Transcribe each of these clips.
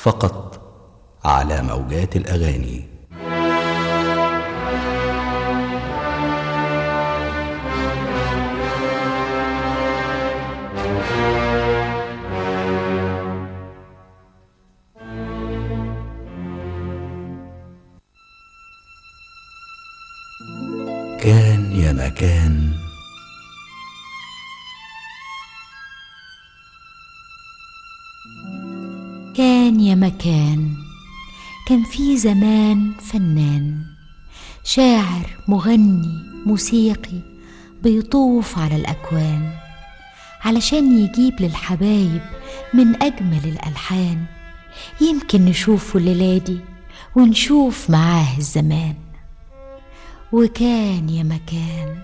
فقط على موجات الاغاني كان يا مكان كان يا مكان كان في زمان فنان شاعر مغني موسيقي بيطوف على الأكوان علشان يجيب للحبايب من أجمل الألحان يمكن نشوفه الليلة دي ونشوف معاه الزمان وكان يا مكان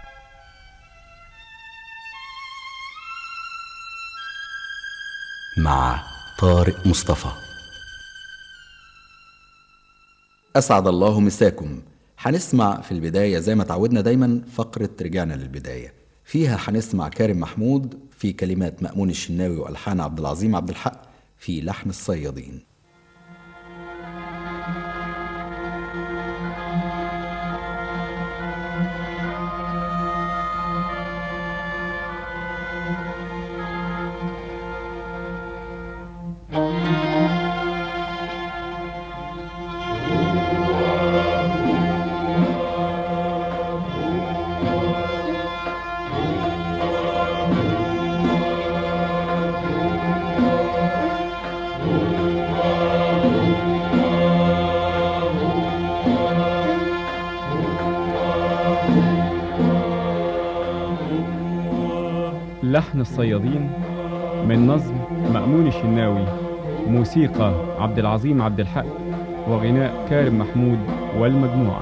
مع طارق مصطفى أسعد الله مساكم هنسمع في البداية زي ما تعودنا دايما فقرة رجعنا للبداية فيها هنسمع كارم محمود في كلمات مأمون الشناوي وألحان عبد العظيم عبد الحق في لحن الصيادين لحن الصيادين من نظم مأمون الشناوي موسيقى عبد العظيم عبد الحق وغناء كارم محمود والمجموعة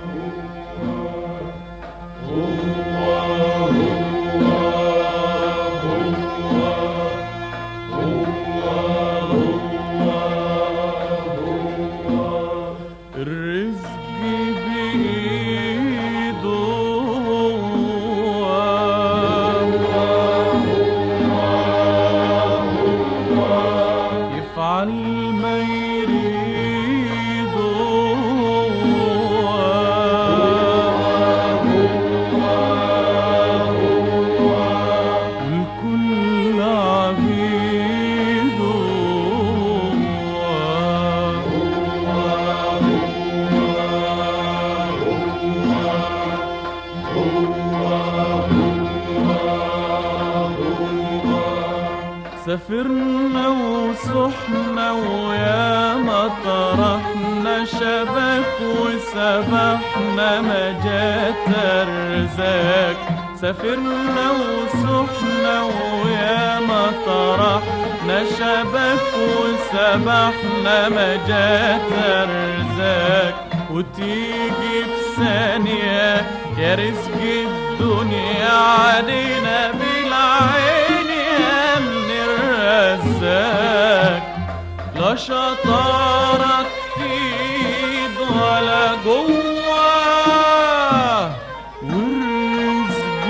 الرزق بإيده يفعل ما يريده والكل عبيده سافرنا وصحنا ويا ما طرحنا شبك وسبحنا ما جات الرزاق سافرنا وصحنا ويا ما طرحنا شبك وسبحنا ما جات الرزاق وتيجي في ثانية يا رزق الدنيا علينا بالعين يا من الرزاق لا شطارك فيد ولا جوه والرزق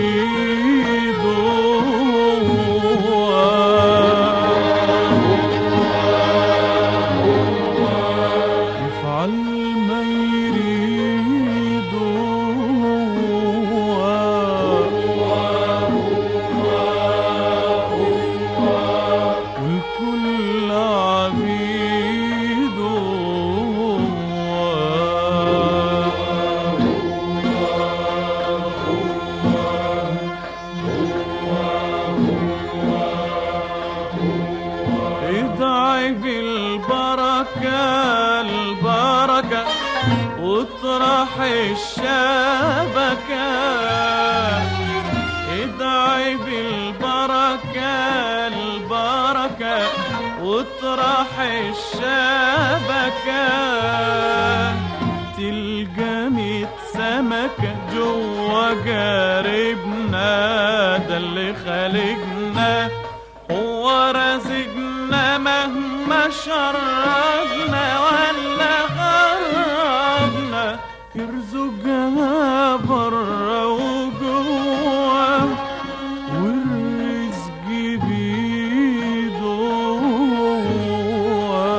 بيده يفعل ما يريده والكل عبيده ادعي بالبركة البركة واطرح الشبكة ادعي بالبركة البركة واطرح الشبكة تلقى ميت سمكة جوا جاربنا ده اللي خالقنا هو رازقنا مهما شربنا ولا غربنا يرزقها برا وجوا والرزق بيده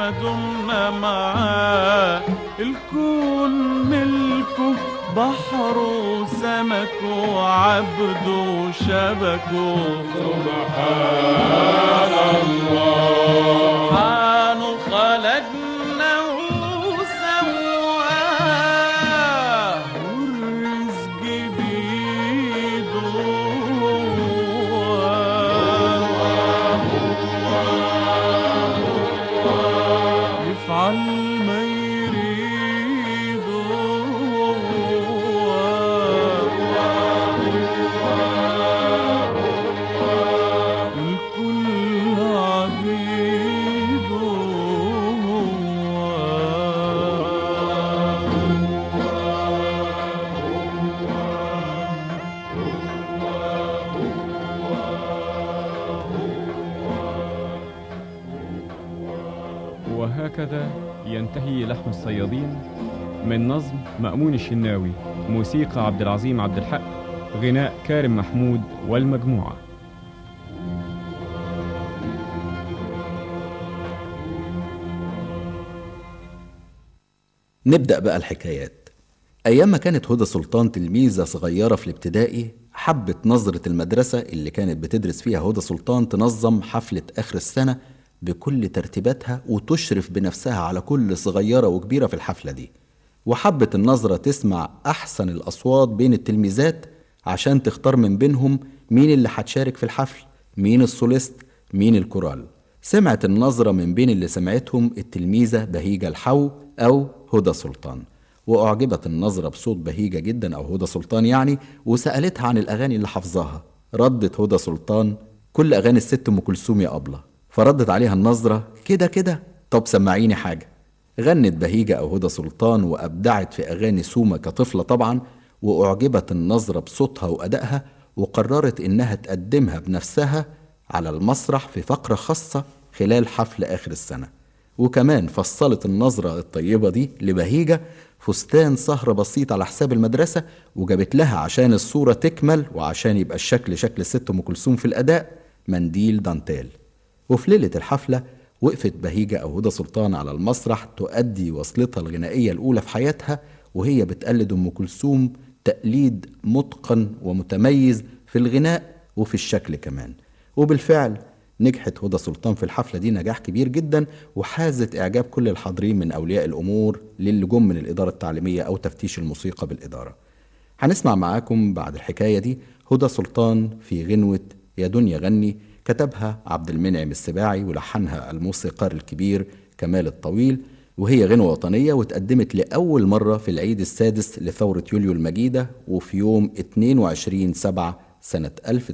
ما دمنا معاه الكون ملكه بحر وسمك وعبد وشبكه سبحان الله سبحانه خلقنا وسواه والرزق بيده يفعل ما يريد الكل عبيد وهكذا ينتهي لحن الصيادين من نظم مأمون الشناوي موسيقى عبد العظيم عبد الحق غناء كارم محمود والمجموعة نبدأ بقى الحكايات أيام ما كانت هدى سلطان تلميذة صغيرة في الابتدائي حبت نظرة المدرسة اللي كانت بتدرس فيها هدى سلطان تنظم حفلة آخر السنة بكل ترتيباتها وتشرف بنفسها على كل صغيرة وكبيرة في الحفلة دي وحبت النظرة تسمع أحسن الأصوات بين التلميذات عشان تختار من بينهم مين اللي هتشارك في الحفل مين السوليست مين الكورال سمعت النظرة من بين اللي سمعتهم التلميذة بهيجة الحو أو هدى سلطان وأعجبت النظرة بصوت بهيجة جدا أو هدى سلطان يعني وسألتها عن الأغاني اللي حافظاها ردت هدى سلطان كل أغاني الست أم كلثوم يا أبلة فردت عليها النظرة كده كده طب سمعيني حاجة غنت بهيجة أو هدى سلطان وأبدعت في أغاني سومة كطفلة طبعا وأعجبت النظرة بصوتها وأدائها وقررت إنها تقدمها بنفسها على المسرح في فقرة خاصة خلال حفل آخر السنة وكمان فصلت النظرة الطيبة دي لبهيجة فستان سهرة بسيط على حساب المدرسة وجابت لها عشان الصورة تكمل وعشان يبقى الشكل شكل الست أم كلثوم في الأداء منديل دانتيل وفي ليلة الحفلة وقفت بهيجة أو هدى سلطان على المسرح تؤدي وصلتها الغنائية الأولى في حياتها وهي بتقلد أم كلثوم تقليد متقن ومتميز في الغناء وفي الشكل كمان وبالفعل نجحت هدى سلطان في الحفلة دي نجاح كبير جدا وحازت إعجاب كل الحاضرين من أولياء الأمور للي جم من الإدارة التعليمية أو تفتيش الموسيقى بالإدارة هنسمع معاكم بعد الحكاية دي هدى سلطان في غنوة يا دنيا غني كتبها عبد المنعم السباعي ولحنها الموسيقار الكبير كمال الطويل وهي غنوة وطنية واتقدمت لأول مرة في العيد السادس لثورة يوليو المجيدة وفي يوم 22 سبعة سنة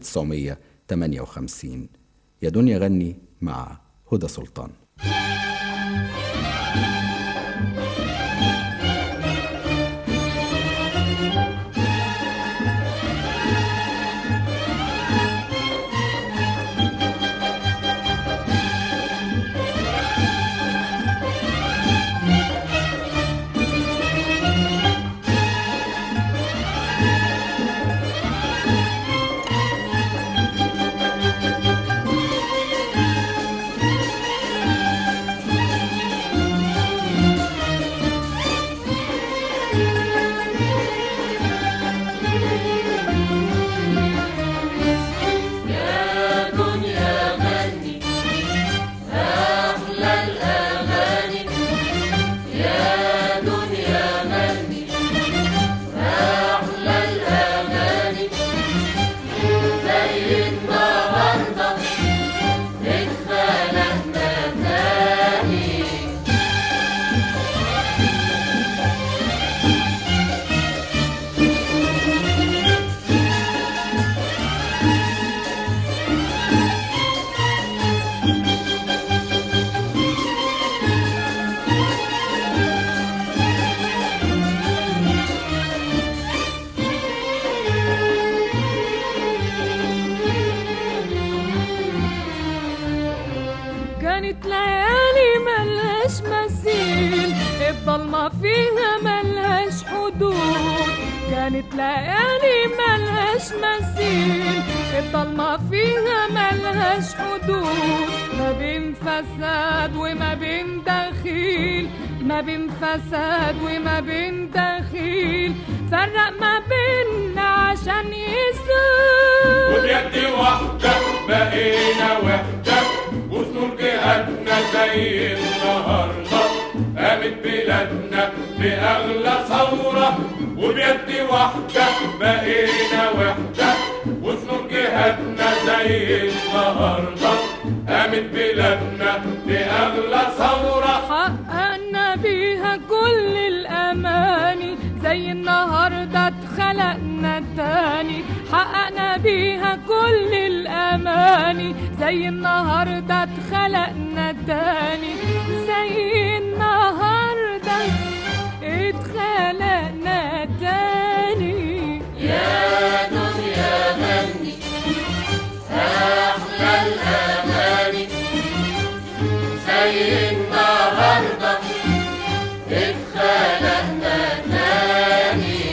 1958 يا دنيا غني مع هدى سلطان كانت ليالي ملهاش مثيل الضلمة فيها ملهاش حدود كانت ليالي ملهاش مثيل الضلمة فيها ملهاش حدود ما بين فساد وما بين دخيل ما بين فساد وما بين دخيل فرق ما بيننا عشان يسود وبيد واحدة بقينا وحدة وفي نور جهادنا زي النهاردة قامت بلادنا بأغلى ثورة وبيد واحدة بقينا وحدة وفي نور جهادنا زي النهاردة قامت بلادنا بأغلى ثورة حققنا بيها كل الأماني زي النهاردة اتخلقنا تاني حققنا بيها كل الأماني زي النهاردة اتخلقنا تاني زي النهاردة اتخلقنا تاني يا دنيا غني أحلى الأماني زي النهاردة اتخلقنا تاني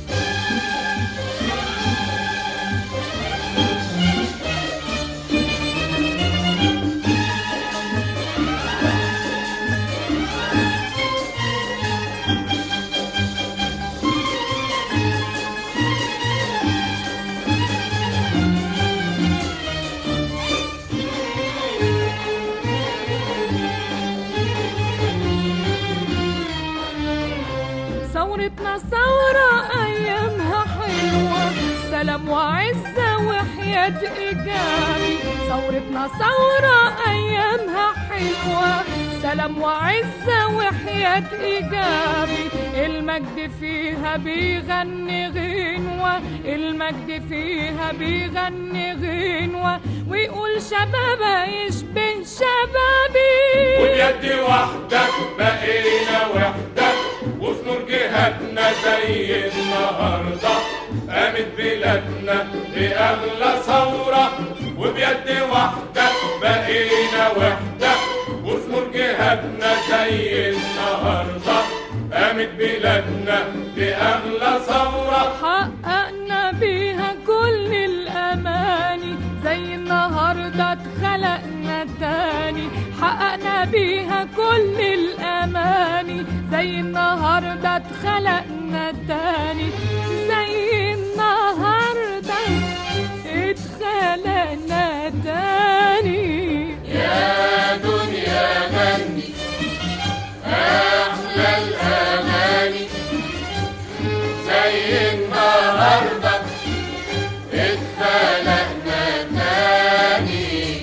ثورتنا ثورة أيامها حلوة سلام وعزة وحياة إيجابي ثورتنا ثورة أيامها حلوة سلام وعزة وحياة إيجابي المجد فيها بيغني غنوة المجد فيها بيغني غنوة ويقول شبابها يشبه شبابي وبيد واحدة بقينا وحدة وفي نور جهادنا زي النهاردة قامت بلادنا بأغلى ثورة وبيد واحدة بقينا وحدة وفي نور جهادنا زي النهاردة قامت بلادنا بأغلى ثورة حققنا بيها كل الأماني زي النهاردة اتخلقنا تاني حققنا بيها كل الأماني زي النهاردة اتخلقنا تاني زي النهاردة اتخلقنا تاني يا دنيا غني أحلى الأماني زي النهاردة اتخلقنا تاني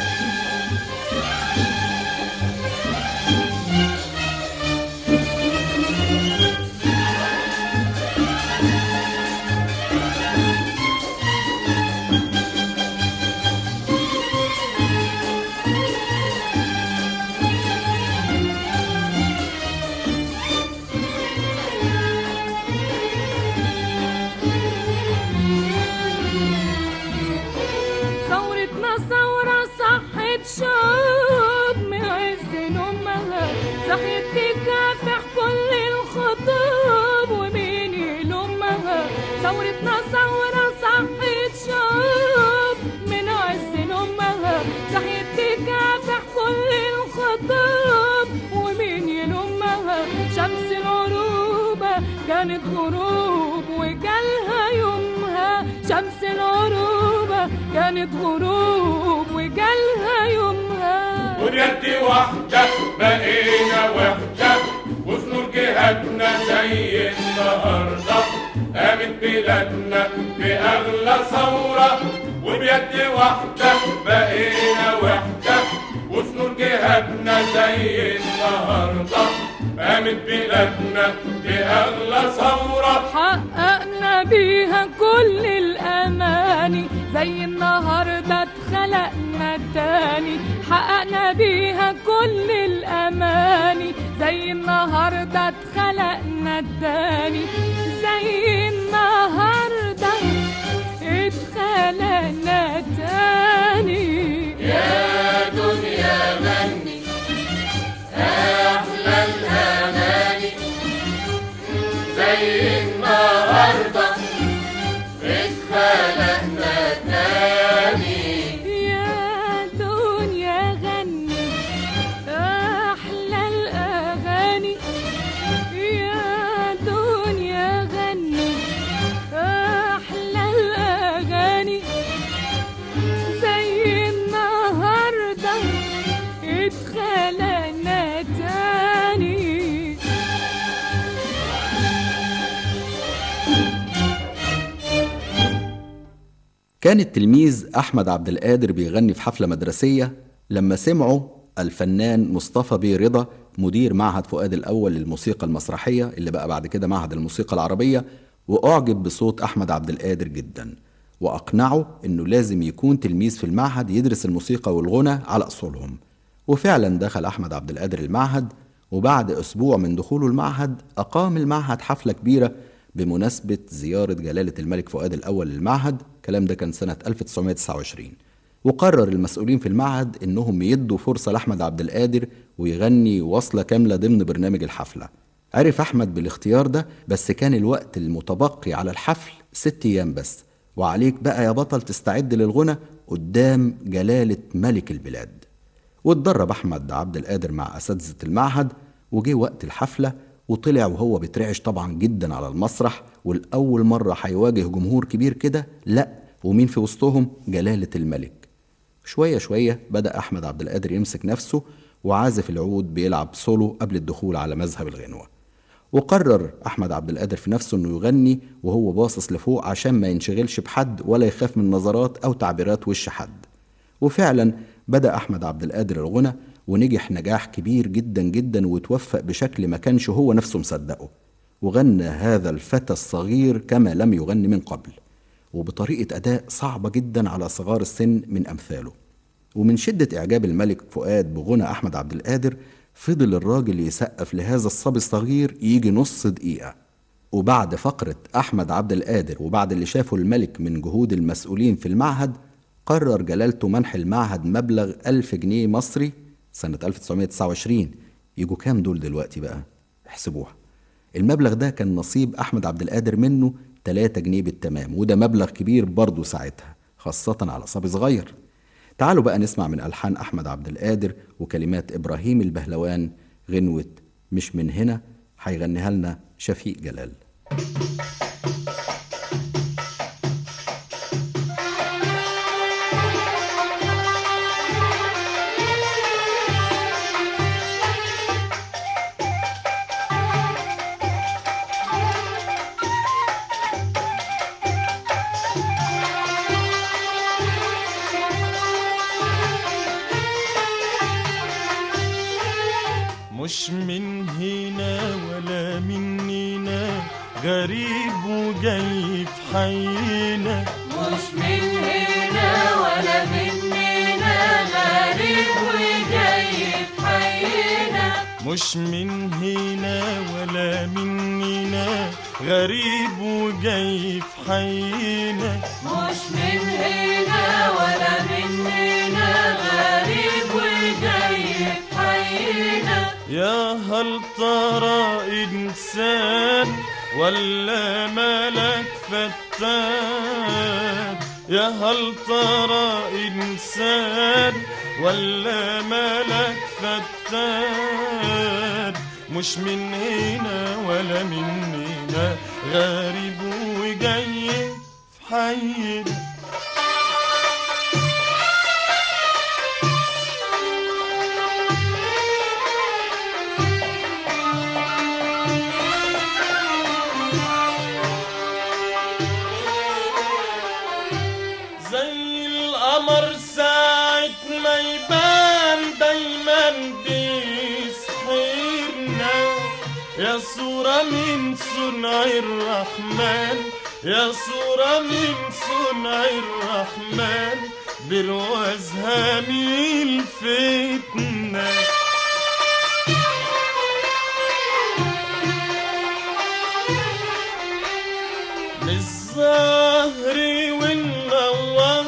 ثورتنا ثورة صحت شعوب من عز نومها صحيت تكافح كل الخطوب ومين يلومها ثورتنا ثورة صحت شعوب من عز نومها صحيت تكافح كل الخطوب ومين يلومها شمس العروبة كانت غروب وجالها يومها شمس العروبة كانت غروب وجالها يومها وبيد واحدة بقينا وحدة وفي نور جهادنا زي النهاردة قامت بلادنا بأغلى ثورة وبيد واحدة بقينا وحدة وفي نور جهادنا زي النهاردة قامت بلادنا بأغلى ثورة حققنا بيها كل الأماني زي النهاردة اتخلقنا تاني حققنا بيها كل الأماني زي النهاردة اتخلقنا تاني زي النهاردة اتخلقنا تاني يا دنيا غني أحلى الأماني زي النهاردة أغاني يا دنيا غني أحلى الأغاني يا دنيا غني أحلى الأغاني زي النهاردة اتخلقنا تاني كان التلميذ أحمد عبد القادر بيغني في حفلة مدرسية لما سمعه الفنان مصطفى بيه رضا مدير معهد فؤاد الأول للموسيقى المسرحية اللي بقى بعد كده معهد الموسيقى العربية وأعجب بصوت أحمد عبد القادر جدا وأقنعه إنه لازم يكون تلميذ في المعهد يدرس الموسيقى والغنى على أصولهم وفعلا دخل أحمد عبد القادر المعهد وبعد أسبوع من دخوله المعهد أقام المعهد حفلة كبيرة بمناسبة زيارة جلالة الملك فؤاد الأول للمعهد الكلام ده كان سنة 1929 وقرر المسؤولين في المعهد إنهم يدوا فرصة لأحمد عبد القادر ويغني وصلة كاملة ضمن برنامج الحفلة عرف أحمد بالاختيار ده بس كان الوقت المتبقي على الحفل ست أيام بس وعليك بقى يا بطل تستعد للغنى قدام جلالة ملك البلاد واتدرب احمد عبد القادر مع اساتذه المعهد وجه وقت الحفله وطلع وهو بيترعش طبعا جدا على المسرح والاول مره هيواجه جمهور كبير كده لا ومين في وسطهم جلاله الملك شويه شويه بدا احمد عبد القادر يمسك نفسه وعازف العود بيلعب سولو قبل الدخول على مذهب الغنوه وقرر احمد عبد القادر في نفسه انه يغني وهو باصص لفوق عشان ما ينشغلش بحد ولا يخاف من نظرات او تعبيرات وش حد وفعلا بدأ أحمد عبد القادر الغنى ونجح نجاح كبير جدا جدا وتوفق بشكل ما كانش هو نفسه مصدقه وغنى هذا الفتى الصغير كما لم يغني من قبل وبطريقة أداء صعبة جدا على صغار السن من أمثاله ومن شدة إعجاب الملك فؤاد بغنى أحمد عبد القادر فضل الراجل يسقف لهذا الصبي الصغير يجي نص دقيقة وبعد فقرة أحمد عبد القادر وبعد اللي شافه الملك من جهود المسؤولين في المعهد قرر جلالته منح المعهد مبلغ ألف جنيه مصري سنة 1929 يجوا كام دول دلوقتي بقى احسبوها المبلغ ده كان نصيب أحمد عبد القادر منه 3 جنيه بالتمام وده مبلغ كبير برضه ساعتها خاصة على صبي صغير تعالوا بقى نسمع من ألحان أحمد عبد القادر وكلمات إبراهيم البهلوان غنوة مش من هنا هيغنيها لنا شفيق جلال مش من هنا ولا مننا غريب وجاي في حينا مش من هنا ولا مننا غريب وجاي في حينا مش من هنا ولا مننا غريب وجاي في حينا مش من هنا ولا مننا غريب وجاي في حينا يا هل ترى إنسان ولا ملك فتان يا هل ترى إنسان ولا ملك فتان مش من هنا ولا مننا غريب وجاي في حينا زي القمر ساعة ما يبان دايما بيسحرنا يا صورة من صنع الرحمن يا صورة من صنع الرحمن بروازها من الفتنه بالظهر والنوار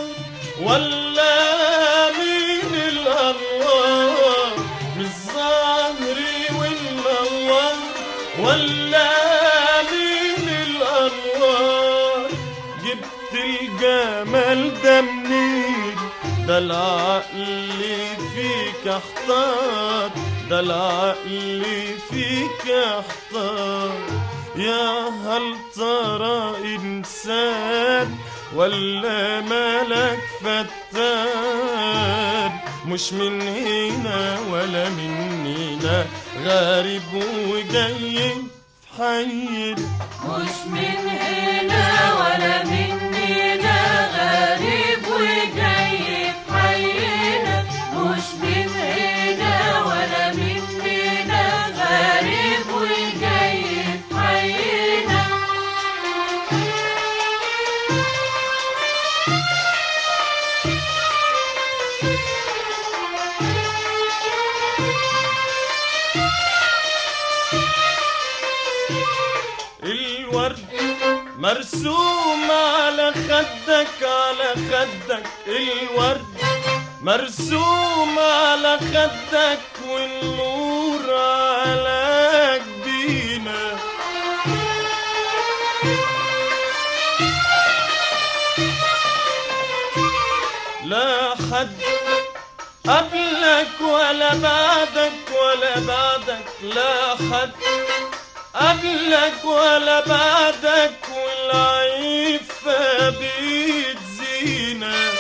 ولا من الأنوار بالظهر والنوار ولا من الأنوار جبت الجمال ده منين ده العقل فيك احتار ده العقل فيك احتار يا هل ترى إنسان ولا ملك فتان مش من هنا ولا مننا غريب وجاي في حينا مش من هنا ولا مننا غريب وجاي في حينا مش من هنا ولا مننا غريب وجاي في حينا الورد مرسوم على خدك على خدك الورد مرسوم على خدك والنور على جبينك لا حد قبلك ولا بعدك ولا بعدك لا حد قبلك ولا بعدك والعيفة بتزينك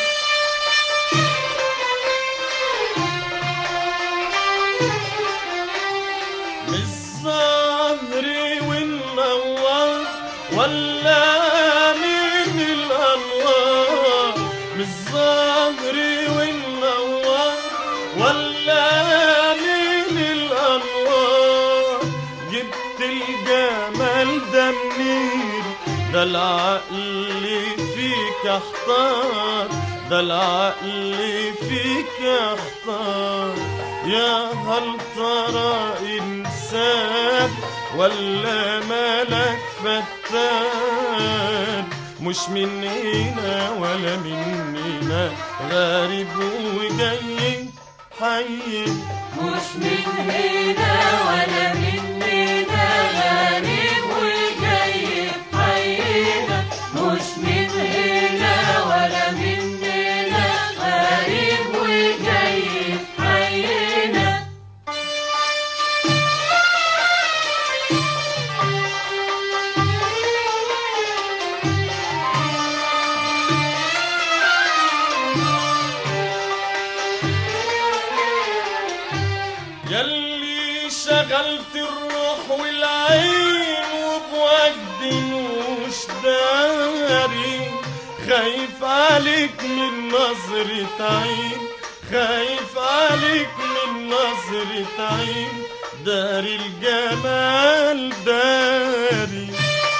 بالظهر والنوار ولا من الأنوار بالظهر والنوار ولا من الأنوار جبت الجمال ده منين ده العقل فيك احتار ده العقل فيك احتار يا هل ترى انسان ولا ملك فتان مش من هنا ولا مننا غريب وجاي حي مش من هنا ولا مننا غريب وجاي في حينا مش من هنا ولا مننا غريب وجاي في حينا يلي شغلت الروح والعين وبوجد مش داري خايف عليك من نظرة عين خايف عليك من نظرة عين داري الجمال داري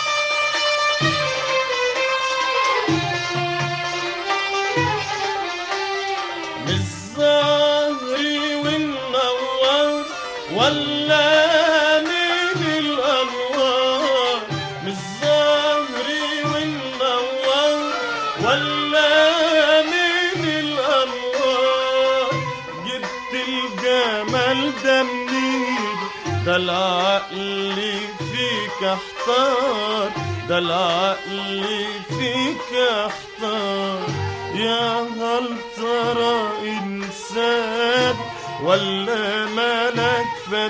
بالظهر والنوار ولا من الأنوار بالظهر والنوار ولا من الأنوار جبت الجمال ده منين ده العقل فيك احتار ده العقل فيك احتار يا هل ترى إنسان ولا ملك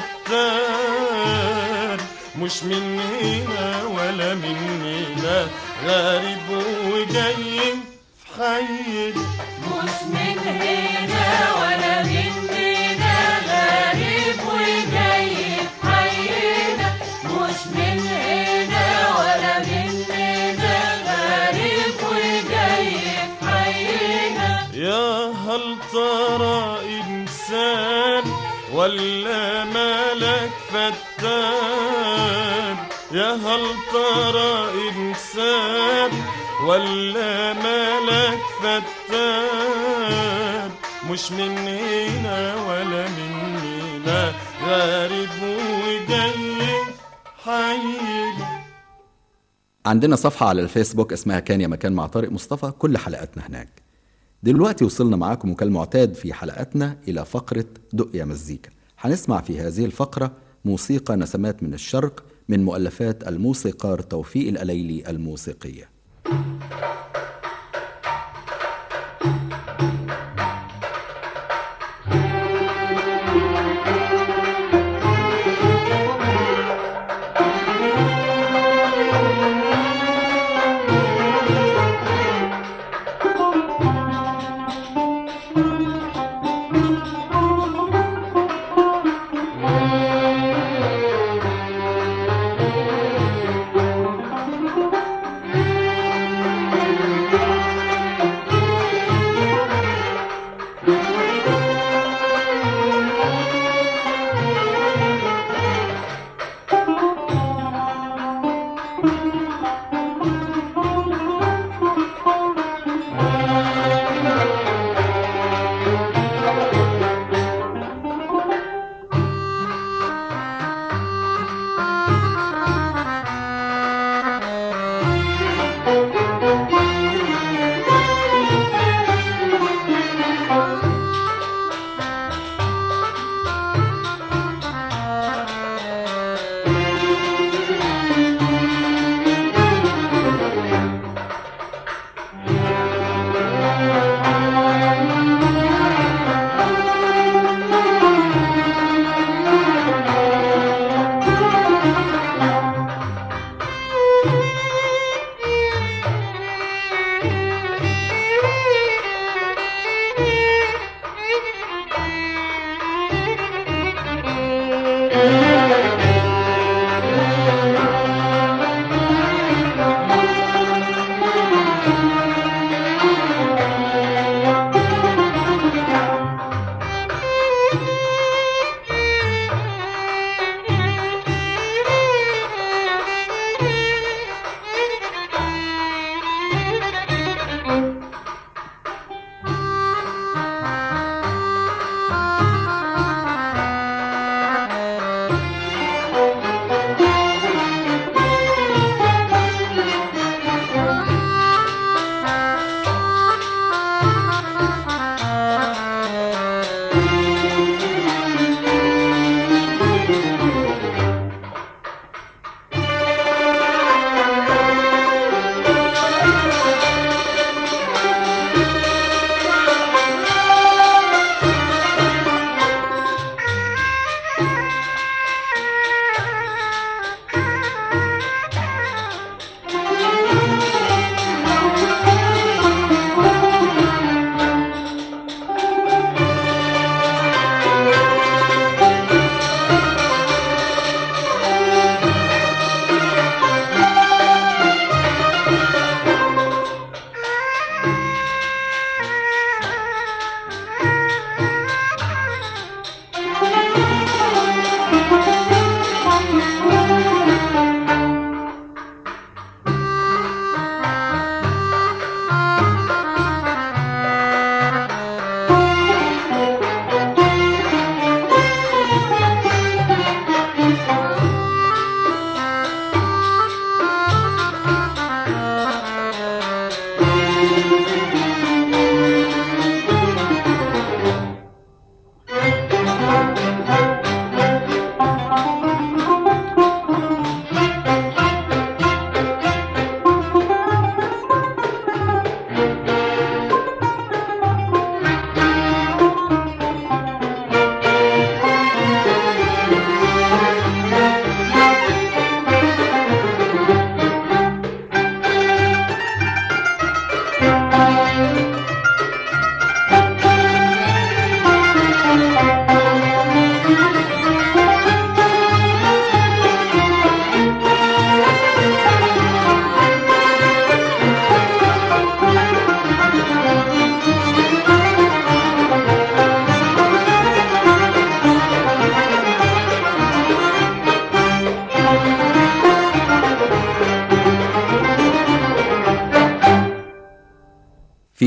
فتان مش من هنا ولا مننا غريب وجاي في حينا مش من هنا ولا مننا غريب وجاي في حينا مش من هنا ولا مننا غريب وجاي في حينا يا هل ترى إنسان ولا ملك فتان يا هل ترى إنسان ولا ملك فتان مش من هنا ولا مننا غريب وجاي حينا عندنا صفحة على الفيسبوك اسمها كان يا مكان مع طارق مصطفى كل حلقاتنا هناك دلوقتي وصلنا معاكم وكالمعتاد في حلقاتنا إلى فقرة دق يا مزيكا هنسمع في هذه الفقرة موسيقى نسمات من الشرق من مؤلفات الموسيقار توفيق الأليلي الموسيقية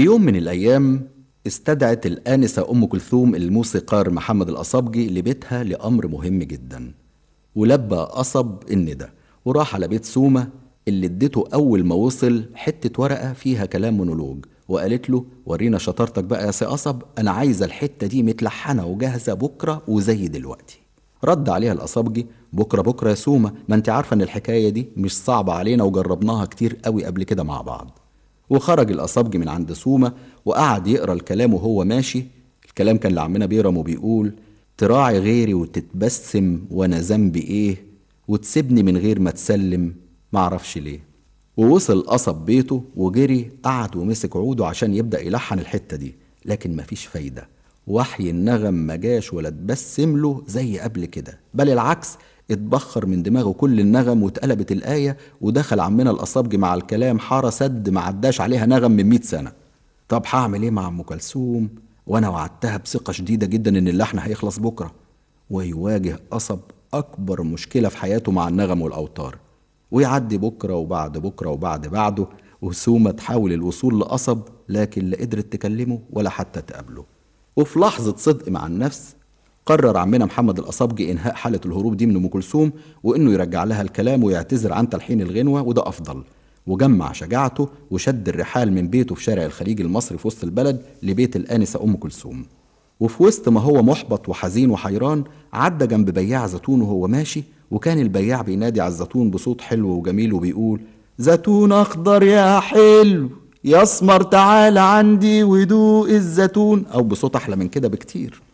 يوم من الأيام استدعت الآنسة أم كلثوم الموسيقار محمد الأصابجي لبيتها لأمر مهم جدا ولبى قصب الندى وراح على بيت سومة اللي اديته أول ما وصل حتة ورقة فيها كلام مونولوج وقالت له ورينا شطارتك بقى يا سي قصب أنا عايزة الحتة دي متلحنة وجاهزة بكرة وزي دلوقتي رد عليها الأصابجي بكرة بكرة يا سومة ما انت عارفة ان الحكاية دي مش صعبة علينا وجربناها كتير قوي قبل كده مع بعض وخرج الأصابجي من عند سومة وقعد يقرا الكلام وهو ماشي الكلام كان لعمنا بيرم وبيقول تراعي غيري وتتبسم وانا ذنبي ايه وتسيبني من غير ما تسلم معرفش ليه ووصل قصب بيته وجري قعد ومسك عوده عشان يبدأ يلحن الحتة دي لكن مفيش فايدة وحي النغم ما جاش ولا اتبسم له زي قبل كده بل العكس اتبخر من دماغه كل النغم واتقلبت الآية ودخل عمنا الأصابجي مع الكلام حارة سد ما عداش عليها نغم من 100 سنة طب هعمل ايه مع ام كلثوم وانا وعدتها بثقة شديدة جدا ان اللحن هيخلص بكرة ويواجه قصب أكبر مشكلة في حياته مع النغم والأوتار ويعدي بكرة وبعد بكرة وبعد بعده وسومة تحاول الوصول لقصب لكن لا قدرت تكلمه ولا حتى تقابله وفي لحظة صدق مع النفس قرر عمنا محمد الأصابجي إنهاء حالة الهروب دي من أم كلثوم وإنه يرجع لها الكلام ويعتذر عن تلحين الغنوة وده أفضل وجمع شجاعته وشد الرحال من بيته في شارع الخليج المصري في وسط البلد لبيت الآنسة أم كلثوم وفي وسط ما هو محبط وحزين وحيران عدى جنب بياع زيتون وهو ماشي وكان البياع بينادي على الزيتون بصوت حلو وجميل وبيقول زيتون أخضر يا حلو يا اسمر تعال عندي ودوق الزيتون أو بصوت أحلى من كده بكتير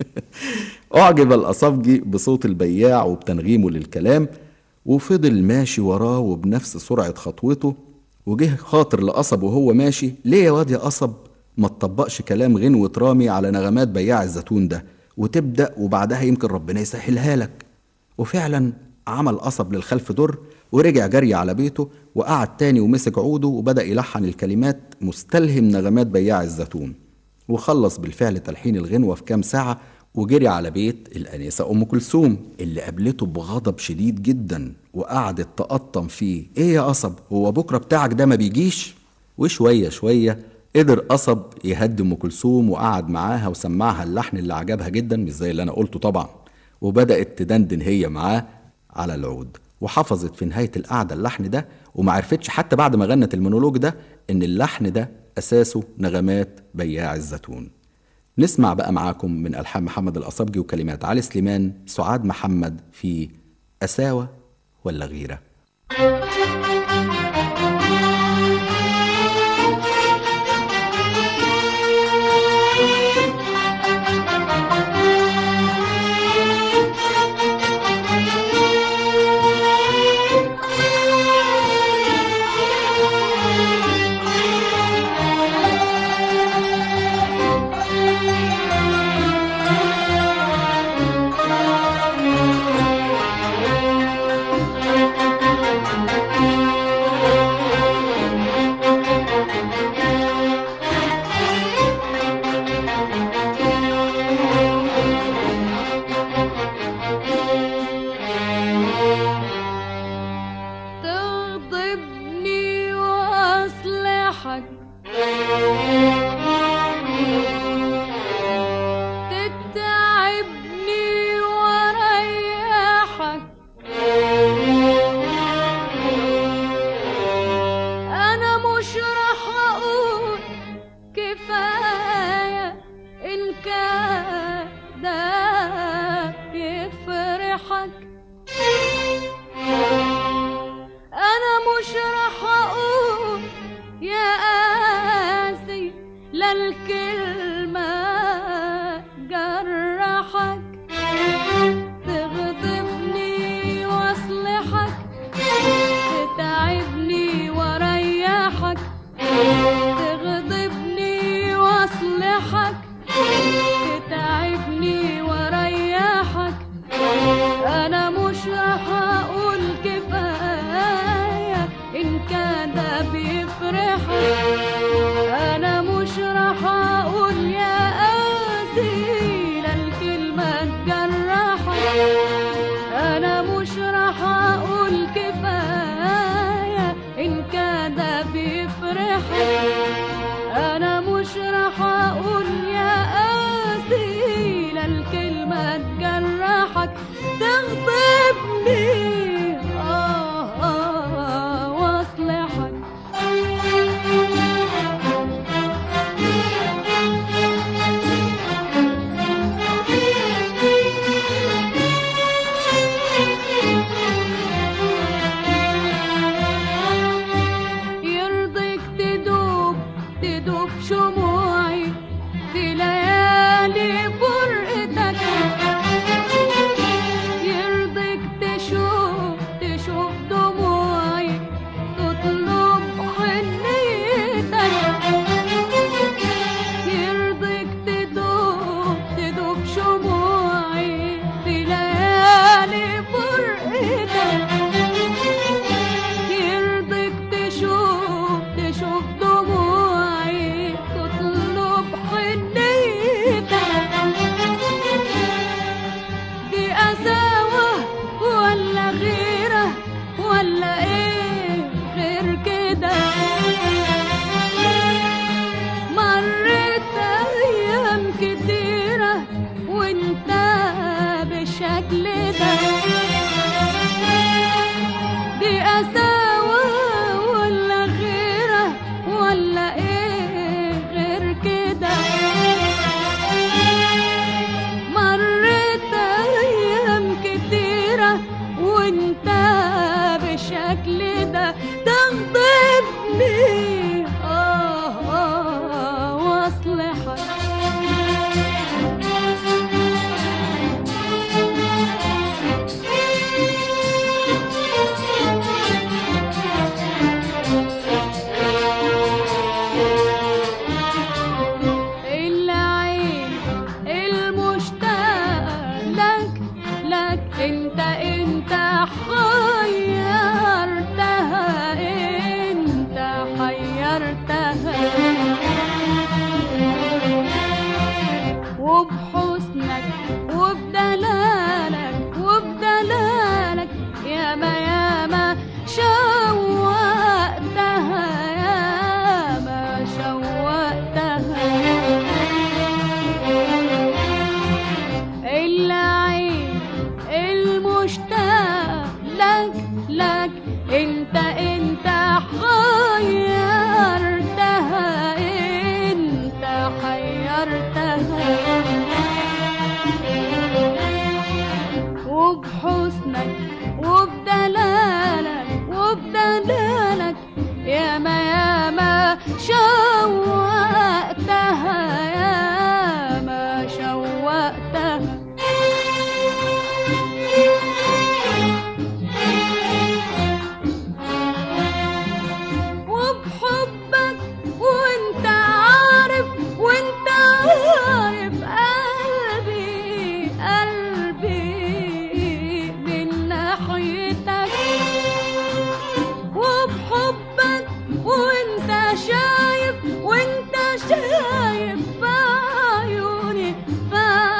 أعجب الأصابجي بصوت البياع وبتنغيمه للكلام وفضل ماشي وراه وبنفس سرعة خطوته وجه خاطر لقصب وهو ماشي ليه يا واد يا قصب ما تطبقش كلام غنوة رامي على نغمات بياع الزيتون ده وتبدأ وبعدها يمكن ربنا يسهلها لك وفعلا عمل قصب للخلف در ورجع جري على بيته وقعد تاني ومسك عوده وبدأ يلحن الكلمات مستلهم نغمات بياع الزيتون وخلص بالفعل تلحين الغنوة في كام ساعة وجري على بيت الأنسة أم كلثوم اللي قابلته بغضب شديد جدا وقعدت تقطم فيه إيه يا قصب هو بكرة بتاعك ده ما بيجيش وشوية شوية قدر قصب يهدي أم كلثوم وقعد معاها وسمعها اللحن اللي عجبها جدا مش زي اللي أنا قلته طبعا وبدأت تدندن هي معاه على العود وحفظت في نهاية القعدة اللحن ده ومعرفتش حتى بعد ما غنت المونولوج ده إن اللحن ده أساسه نغمات بياع الزيتون نسمع بقى معاكم من ألحان محمد الأصابجي وكلمات علي سليمان سعاد محمد في أساوة ولا غيرة تغضبني واصلحك تتعبني واريحك انا مش راح اقول كفايه ان كان ده يفرحك انا مش راح اقول يا قاسي لا الكلمة جرحك تغضبني واصلحك تتعبني واريحك تغضبني واصلحك تتعبني واريحك انا مش راح اقول كفايه ان كان ده بيفرحك انا مش راح اقول يا قاسي لا الكلمه تجرحك انا مش راح اقول كفايه ان كان ده بيفرحك انا مش غيرتها وبحسنك وبدلالك وبدلالك ياما ياما شوقتها ياما شوقتها وبحبك وانت عارف وانت عارف قلبي قلبي من ناحيتك وبحبك وانت شايف وانت شايف في عيوني في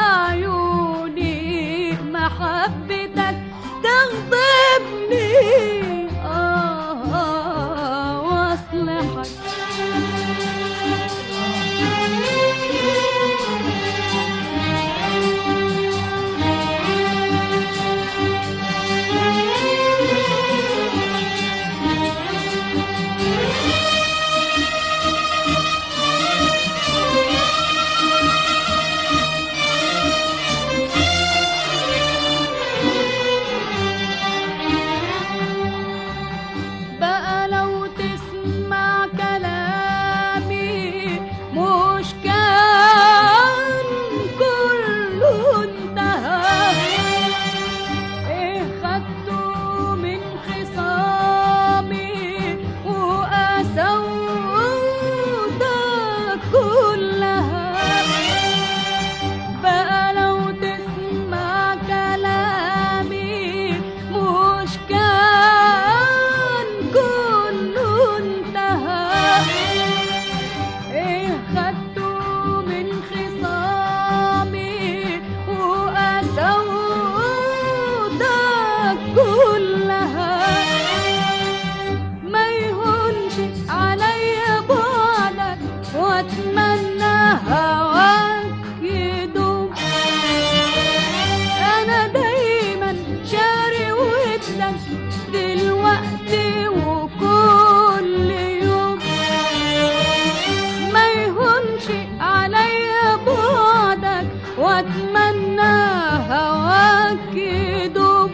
عيوني محبتك تغضبني آه آه واصلحك بقى لو تسمع كلامي مش كان كله انتهى ايه خدته من خصامي وقسوتك كلها بقى لو تسمع كلامي مش كان كله انتهى ايه خدته من خصامي وقسوتك كلها ما يهونش عليا بعدك واتمنى هواك يدوم انا دايما شاري ودك دلوقتي وكل يوم ما يهونش عليا بعدك واتمنى هواك يدوم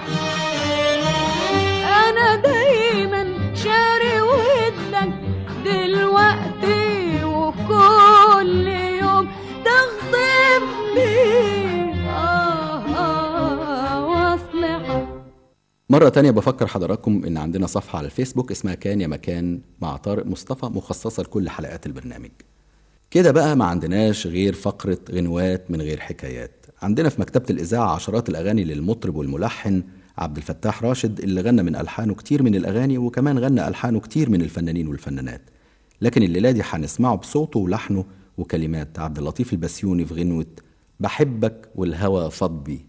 انا دايما شاري ودك دلوقتي وكل يوم تغضبني آه آه واصلحك مرة تانية بفكر حضراتكم إن عندنا صفحة على الفيسبوك اسمها كان يا مكان مع طارق مصطفى مخصصة لكل حلقات البرنامج كده بقى ما عندناش غير فقرة غنوات من غير حكايات عندنا في مكتبة الإذاعة عشرات الأغاني للمطرب والملحن عبد الفتاح راشد اللي غنى من ألحانه كتير من الأغاني وكمان غنى ألحانه كتير من الفنانين والفنانات لكن الليلة دي هنسمعه بصوته ولحنه وكلمات عبد اللطيف البسيوني في غنوة بحبك والهوى فض بي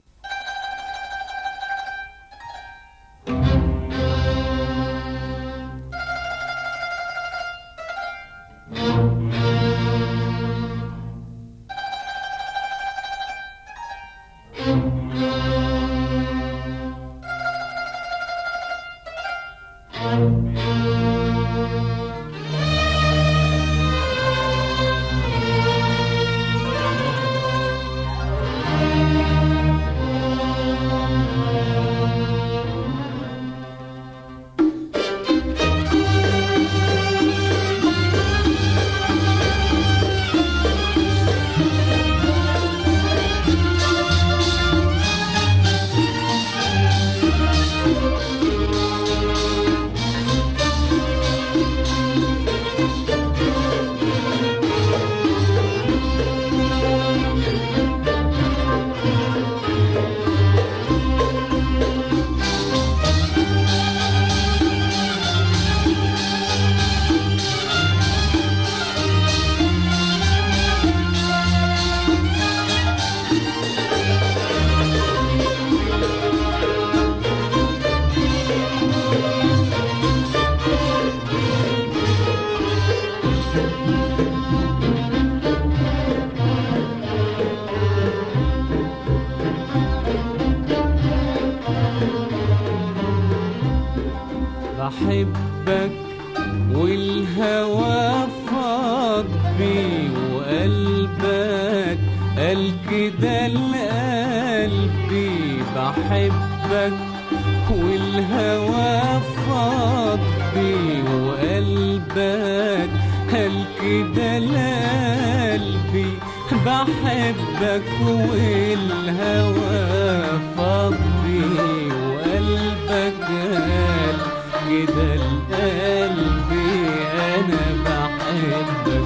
بحبك والهوى فاض بي وقلبك قال كده لقلبي بحبك والهوى فاض بي وقلبك قال كده لقلبي بحبك والهوى فاض بي وقلبك قال كده لقلبي انا بحبك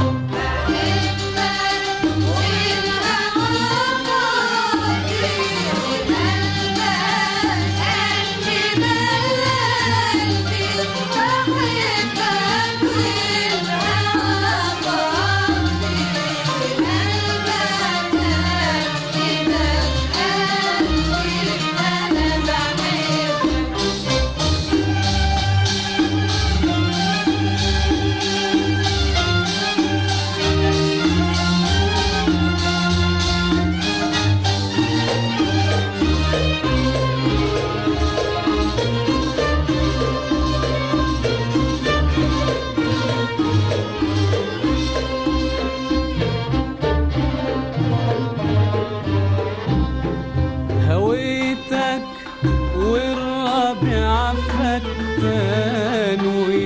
هويتك والرابع فتان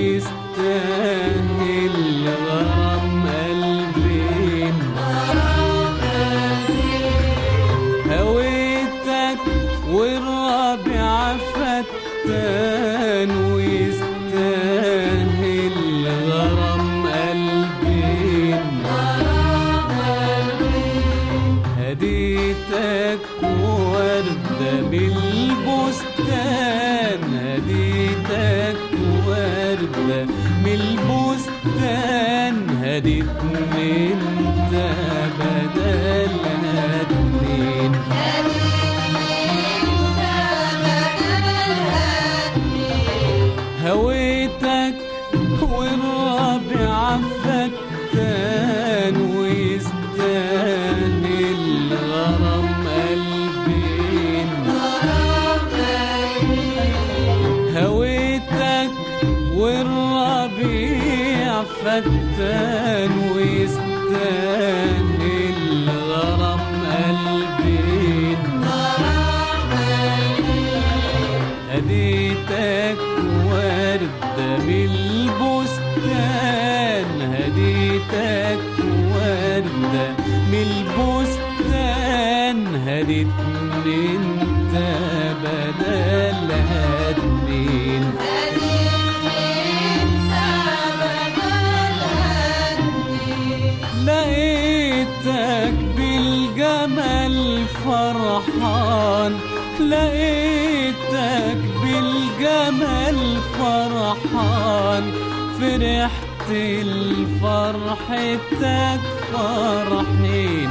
ويستاهل غرام قلبين هويتك والرابع فتان ويستاهل غرام قلبين هديتك وردة بالبستان هديتك وردة بالبستان هديتني انت بدل هدين هويتك والرابع فتان ويستاهل غرام قلبين هويتك والربيع فتان ويستاهل غرام قلبين هديتك وردة بالبستان هديتك وردة بالبستان هديتني انت بدل هدين لقيتك بالجمال فرحان لقيتك بالجمال فرحان فرحت لفرحتك فرحين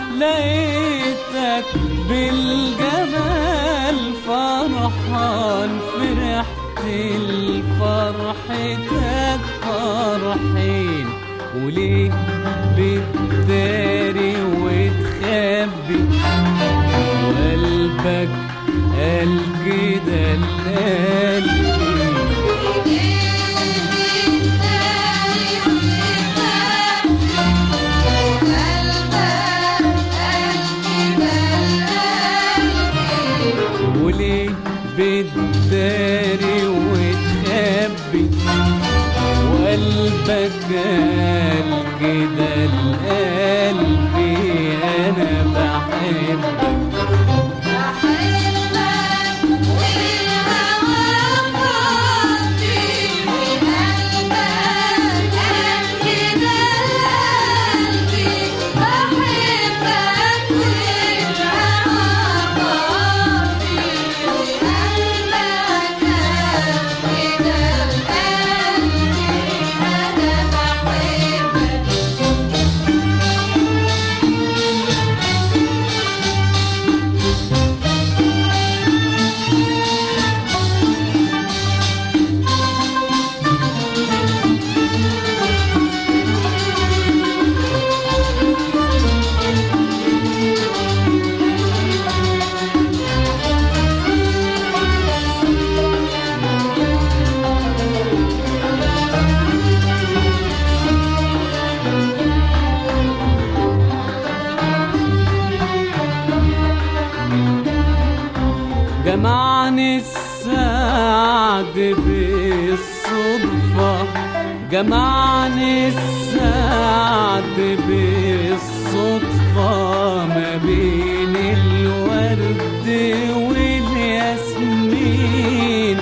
لقيتك بالجمال فرحان فرحت لفرحتك فرحين وليه بتداري وتخبي وقلبك قال كده لقلبي وليه بتداري وتخبي وقلبك قال كده لقلبي انا بحبك Yeah. جمعني السعد بالصدفة جمعني السعد بالصدفة ما بين الورد والياسمين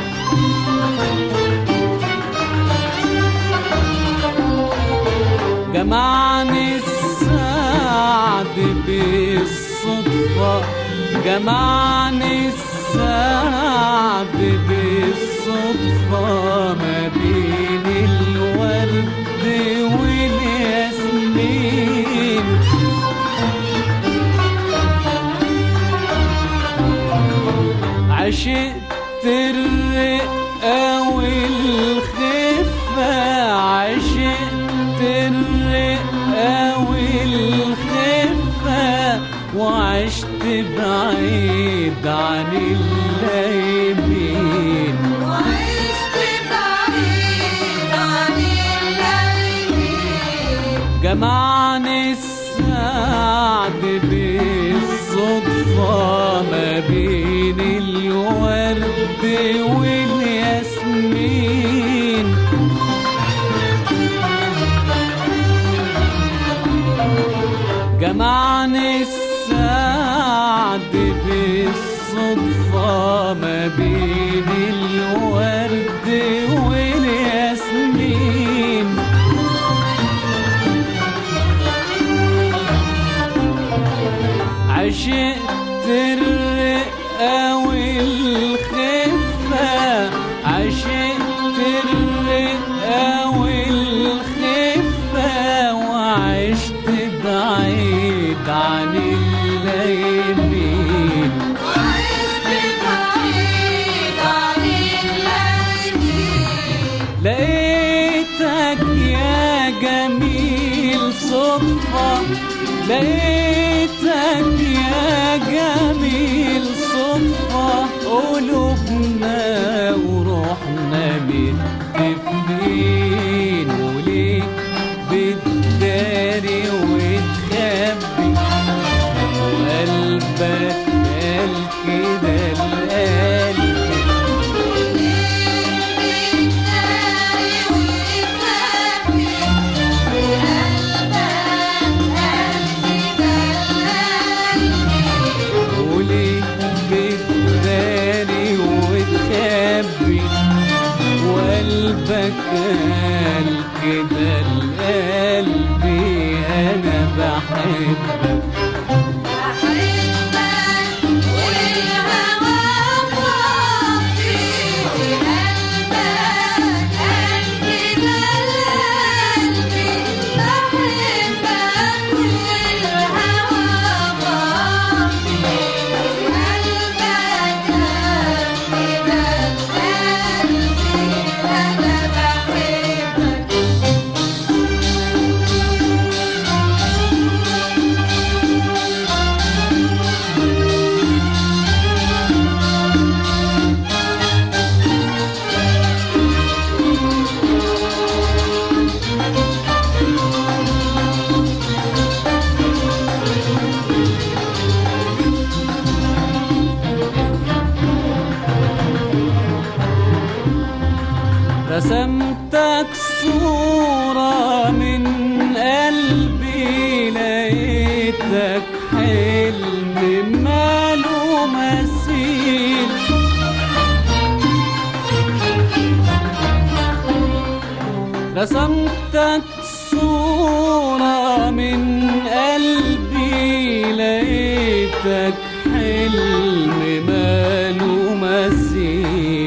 جمعني السعد بالصدفة جمعني السعد بالصدفة ما بين الورد والياسمين عشقت الرقة والخفة عشقت الرقة والخفة وعشت بعيد عن اللايمين وعشت بعيد عن الليل جمعني السعد بالصدفة ما بين الورد والياسمين جمعني السعد بالصدفة ما بين الورد والياسمين عشقت الرقة والخفة عشقت الرقة والخفة وعشت بعيد عن الليمين وعشت بعيد عن الليل لقيتك يا جميل صدفة لقيتك يا جميل صدفة قلوبنا وروحنا متفقين وليك بتداري وتخبي وقلبك قال كده القلب قولي بتداري وتخبي وقلبك قال كده القلب انا بحبك رسمتك صورة من قلبي لقيتك حلم ماله مثيل رسمتك صورة من قلبي لقيتك حلم ماله مثيل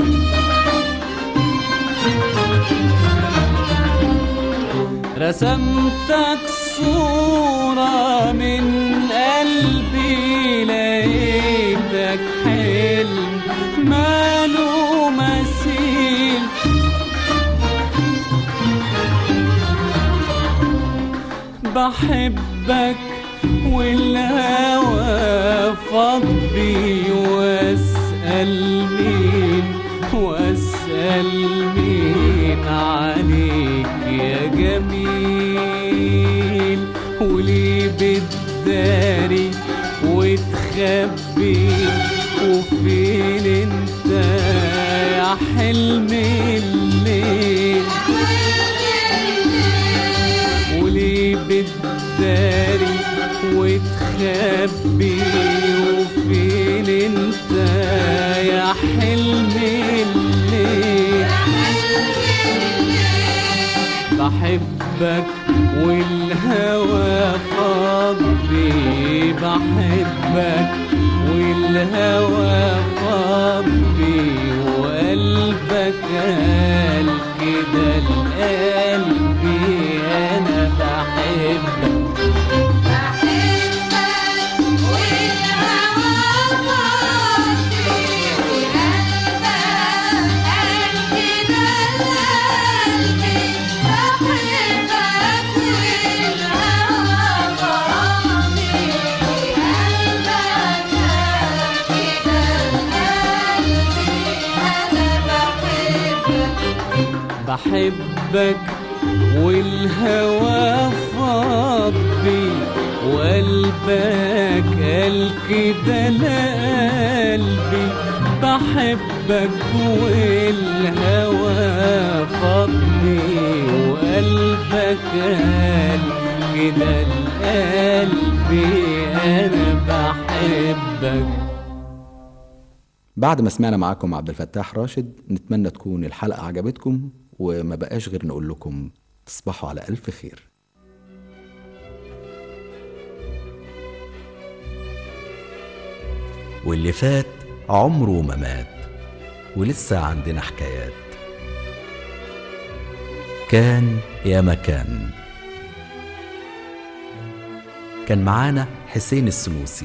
رسمتك صورة من قلبي لقيتك حلم ماله مثيل بحبك والهوى فاض بي واسأل مين واسأل مين عليك يا جميل وليه بتداري وتخبي وفين انت يا حلم الليل وليه بتداري وتخبي وفين انت يا حلم الليل بحبك والهوى فاضي بحبك والهوى فاضي وقلبك قال كده لقلبي انا بحبك بحبك والهوى فاضي وقلبك قال كده لقلبي بحبك والهوى فاضي وقلبك قال كده لقلبي انا بحبك بعد ما سمعنا معاكم عبد الفتاح راشد نتمنى تكون الحلقة عجبتكم وما بقاش غير نقول لكم تصبحوا على ألف خير واللي فات عمره ما مات ولسه عندنا حكايات كان يا مكان كان معانا حسين السنوسي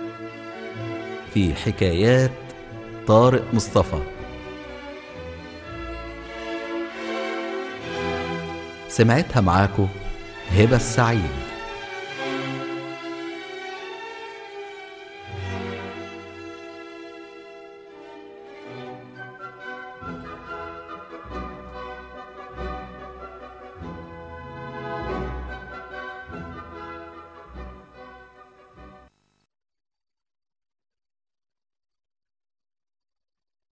في حكايات طارق مصطفى سمعتها معاكو هبة السعيد